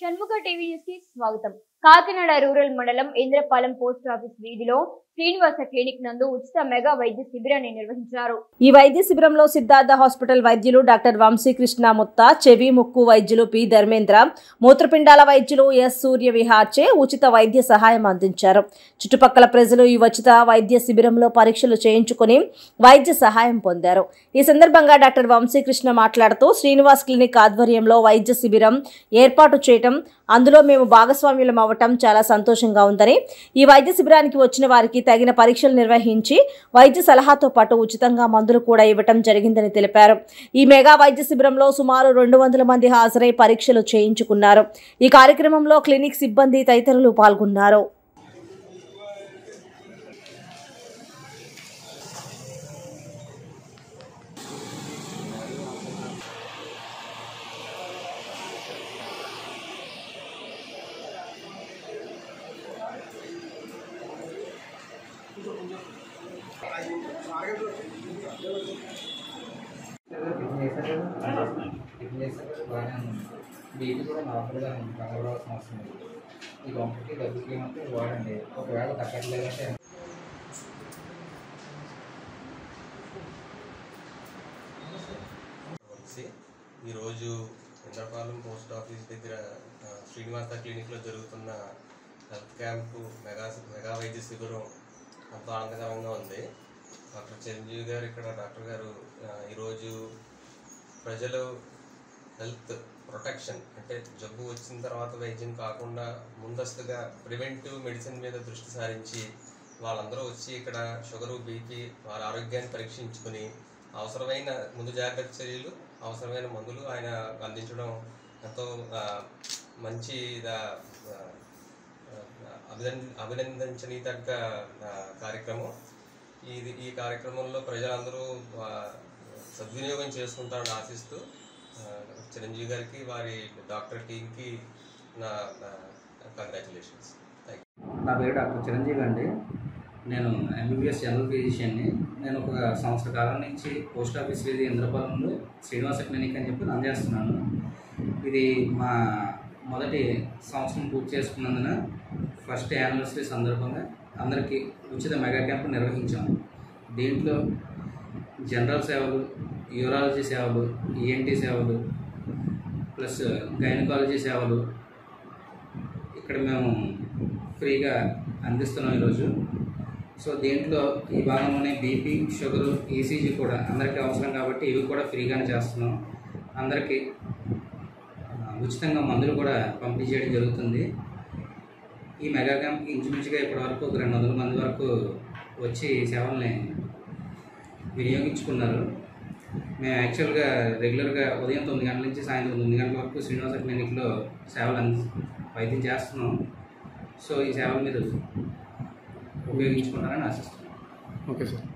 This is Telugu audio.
షణ్ముఖ టీవీ న్యూస్ కి స్వాగతం కాకినాడ రూరల్ మండలం ఇంద్రపాలెం పోస్ట్ ఆఫీస్ వీధిలో శ్రీనివాస క్లినిక్ నందు ఉచిత మెగా వైద్య శిబిరాన్ని నిర్వహించారు ఈ వైద్య శిబిరంలో సిద్ధార్థ హాస్పిటల్ వైద్యులు డాక్టర్ వంశీకృష్ణ ముత్త చెవి ముక్కు వైద్యులు పి ధర్మేంద్ర మూత్రపిండాల వైద్యులు ఎస్ సూర్య విహార్చే ఉచిత వైద్య సహాయం అందించారు చుట్టుపక్కల ప్రజలు ఈ ఉచిత వైద్య శిబిరంలో పరీక్షలు చేయించుకుని వైద్య సహాయం పొందారు ఈ సందర్భంగా డాక్టర్ వంశీకృష్ణ మాట్లాడుతూ శ్రీనివాస్ క్లినిక్ ఆధ్వర్యంలో వైద్య శిబిరం ఏర్పాటు చేయటం అందులో మేము భాగస్వామ్యులం అవ్వటం చాలా సంతోషంగా ఉందని ఈ వైద్య శిబిరానికి వచ్చిన వారికి తగిన పరీక్షలు నిర్వహించి వైద్య సలహాతో పాటు ఉచితంగా మందులు కూడా ఇవ్వటం జరిగిందని తెలిపారు ఈ మెగా వైద్య శిబిరంలో సుమారు రెండు వందల మంది హాజరై పరీక్షలు చేయించుకున్నారు ఈ కార్యక్రమంలో క్లినిక్ సిబ్బంది తదితరులు పాల్గొన్నారు టిఫిన్ చేశారు బాగానే ఉంది బీపీ కూడా నార్మల్గా ఉంది కనబడాల్సిన అవసరం లేదు ఈ వంటకి దగ్గరికి ఏమంటే వాడండి ఒకవేళ తగ్గట్లేదంటే వంశీ ఈరోజు ఇంద్రపాలెం పోస్ట్ ఆఫీస్ దగ్గర ఆ, శ్రీనివాస క్లినిక్లో జరుగుతున్న హెల్త్ క్యాంపు మెగా మెగా వైద్య శిబిరం ఎంతో ఆనందకరంగా ఉంది డాక్టర్ చిరంజీవి గారు ఇక్కడ డాక్టర్ గారు ఆ, ఈరోజు ప్రజలు హెల్త్ ప్రొటెక్షన్ అంటే జబ్బు వచ్చిన తర్వాత వైద్యం కాకుండా ముందస్తుగా ప్రివెంటివ్ మెడిసిన్ మీద దృష్టి సారించి వాళ్ళందరూ వచ్చి ఇక్కడ షుగరు బీపీ వాళ్ళ ఆరోగ్యాన్ని పరీక్షించుకుని అవసరమైన ముందు జాగ్రత్త చర్యలు అవసరమైన మందులు ఆయన అందించడం ఎంతో ఆ, మంచి ఆ, ఆ, అభినంద అభినందించనీతగ్గ ఆ, కార్యక్రమం ఇది ఈ కార్యక్రమంలో ప్రజలందరూ ఆ, సద్వినియోగం చేసుకుంటారని ఆశిస్తూ ఆ, చిరంజీవి గారికి వారి డాక్టర్ టీంకి నా కంగ్రాచులేషన్స్ థ్యాంక్ నా పేరు డాక్టర్ చిరంజీవి అండి నేను ఎంబీబీఎస్ జనరల్ ఫిజిషియన్ని నేను ఒక సంవత్సర కాలం నుంచి పోస్ట్ ఆఫీస్ వీధి ఇంద్రపాలెంలో శ్రీనివాస క్లినిక్ అని చెప్పి రన్ చేస్తున్నాను ఇది మా మొదటి సంవత్సరం పూర్తి చేసుకున్నందున ఫస్ట్ యానివర్సరీ సందర్భంగా అందరికీ ఉచిత మెగా క్యాంప్ నిర్వహించాము దీంట్లో జనరల్ సేవలు యూరాలజీ సేవలు ఈఎన్టీ సేవలు ప్లస్ గైనకాలజీ సేవలు ఇక్కడ మేము ఫ్రీగా అందిస్తున్నాం ఈరోజు సో దీంట్లో ఈ భాగంలోనే బీపీ షుగరు ఈసీజీ కూడా అందరికీ అవసరం కాబట్టి ఇవి కూడా ఫ్రీగానే చేస్తున్నాం అందరికీ ఆ, ఉచితంగా మందులు కూడా పంపిణీ చేయడం జరుగుతుంది ఈ మెగా క్యాంప్కి ఇంచుమించుగా ఇప్పటివరకు ఒక రెండు వందల మంది వరకు వచ్చి ఈ సేవల్ని వినియోగించుకున్నారు మేము యాక్చువల్గా రెగ్యులర్గా ఉదయం తొమ్మిది గంటల నుంచి సాయంత్రం తొమ్మిది గంటల వరకు శ్రీనివాస క్లినిక్లో సేవలు అంది వైద్యం చేస్తున్నాం సో ఈ సేవలు మీరు ఉపయోగించుకుంటారని ఆశిస్తున్నాం ఓకే సార్